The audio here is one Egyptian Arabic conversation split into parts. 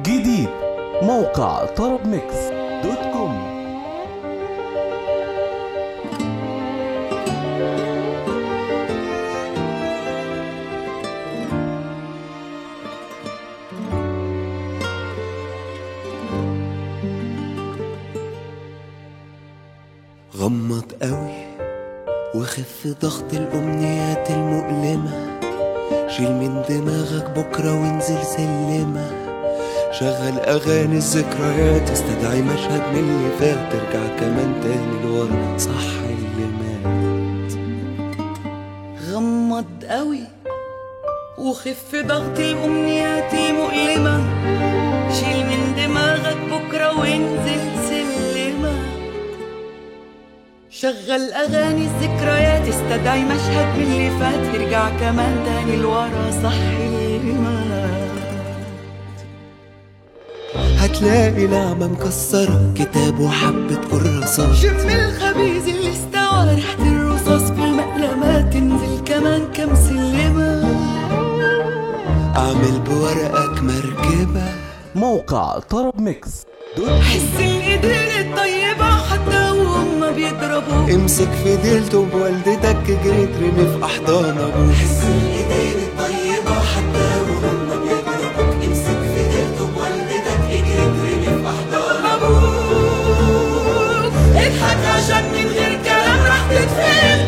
جديد موقع طرب ميكس دوت كوم غمض قوي وخف ضغط الأمنيات المؤلمة شيل من دماغك بكرة وانزل سلمة شغل أغاني الذكريات استدعي مشهد من اللي فات ترجع كمان تاني لورا صح اللي مات غمض قوي وخف ضغط الأمنيات المؤلمة شيل من دماغك بكرة وانزل سلمة شغل أغاني الذكريات استدعي مشهد من اللي فات ترجع كمان تاني لورا صح اللي مات هتلاقي نعمة مكسرة كتاب وحبة كراسات شم الخبيز اللي استوى ريحة الرصاص في المقلمات تنزل كمان كم سلمة أعمل بورقك مركبة موقع طرب ميكس دوت حس الايدين الطيبة حتى وهم بيضربوا امسك في ديلته بوالدتك جري ترمي في أحضان أبوك حس الإيدين الطيبة حتى وهم بيضربوك امسك في ديلته بوالدتك اجري ترمي في أحضان ابوك اضحك عشان من غير كلام راح تتفهم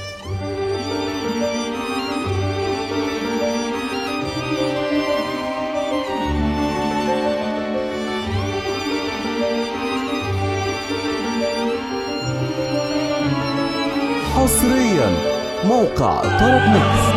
حصريا موقع طرب ميكس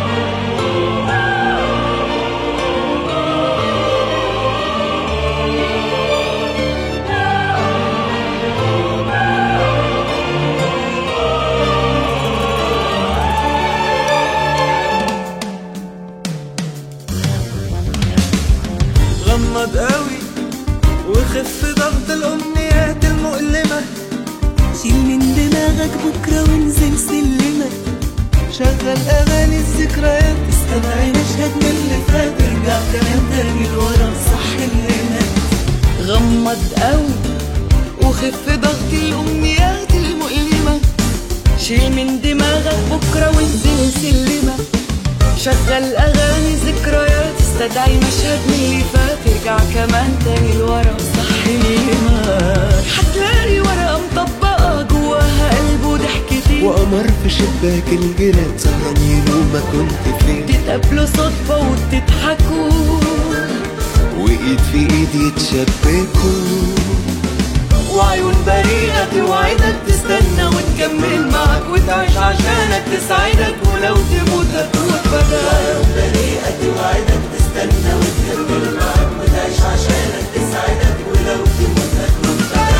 غمض قوي وخف ضغط الأمنيات المؤلمة شيل من دماغك بكرة وانزل سلمة شغل أغاني الذكريات استدعي مشهد من اللي فات ارجع كمان تاني لورا صح اللي مات غمض قوي وخف ضغط الأمنيات المؤلمة شيل من دماغك بكرة وانزل سلمة شغل أغاني ذكريات استدعي مشهد من اللي فات ارجع كمان تاني لورا صح اللي مات هتلاقي ورقة مطبقة جواها قلب وضحكتين وقمر في شباك الجيران سهران ينوم كنت فين تتقابلوا صدفة وتضحكوا وإيد في إيد يتشبكوا وعيون بريئة توعدك تستنى وتكمل معك وتعيش عشانك تسعدك ولو تموت هتموت بدل بريئة توعدك تستنى وتكمل معك وتعيش عشانك تسعدك ولو تموت هتموت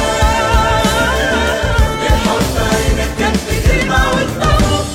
بدل بالحب عينك كانت بتلمع وتطوق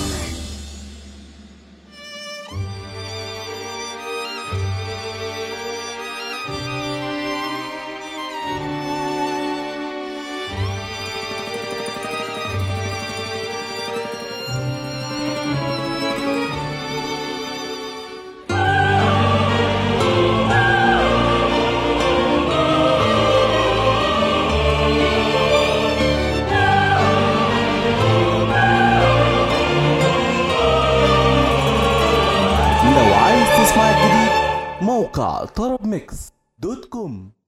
لو عايز تسمع الجديد موقع طرب ميكس دوت كوم